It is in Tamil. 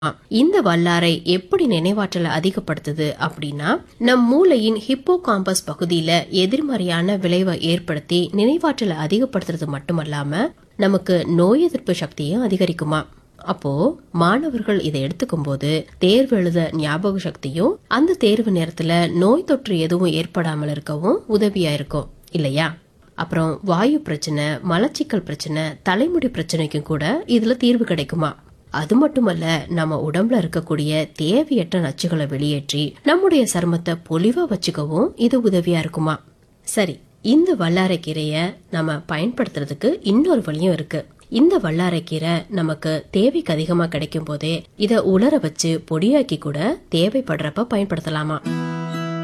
இந்த வல்லாரை எப்படி நினைவாற்றலை அதிகப்படுத்துது அப்படின்னா நம் மூளையின் ஹிப்போ காம்பஸ் பகுதியில எதிர்மறையான விளைவை ஏற்படுத்தி நினைவாற்றலை அதிகப்படுத்துறது மட்டுமல்லாம நமக்கு நோய் எதிர்ப்பு சக்தியும் அதிகரிக்குமா அப்போ மாணவர்கள் இதை எடுத்துக்கும் போது தேர்வு எழுத ஞாபக சக்தியும் அந்த தேர்வு நேரத்துல நோய் தொற்று எதுவும் ஏற்படாமல் இருக்கவும் உதவியா இருக்கும் இல்லையா அப்புறம் வாயு பிரச்சனை மலச்சிக்கல் பிரச்சனை தலைமுடி பிரச்சனைக்கும் கூட இதுல தீர்வு கிடைக்குமா அது மட்டுமல்ல நம்ம உடம்புல இருக்கக்கூடிய தேவையற்ற நச்சுகளை வெளியேற்றி நம்முடைய சருமத்தை பொலிவா வச்சுக்கவும் இது உதவியா இருக்குமா சரி இந்த வல்லாரைக்கீரைய நம்ம பயன்படுத்துறதுக்கு இன்னொரு வழியும் இருக்கு இந்த வல்லாரைக்கீரை நமக்கு தேவைக்கு அதிகமா கிடைக்கும் போதே இத உலர வச்சு பொடியாக்கி கூட தேவைப்படுறப்ப பயன்படுத்தலாமா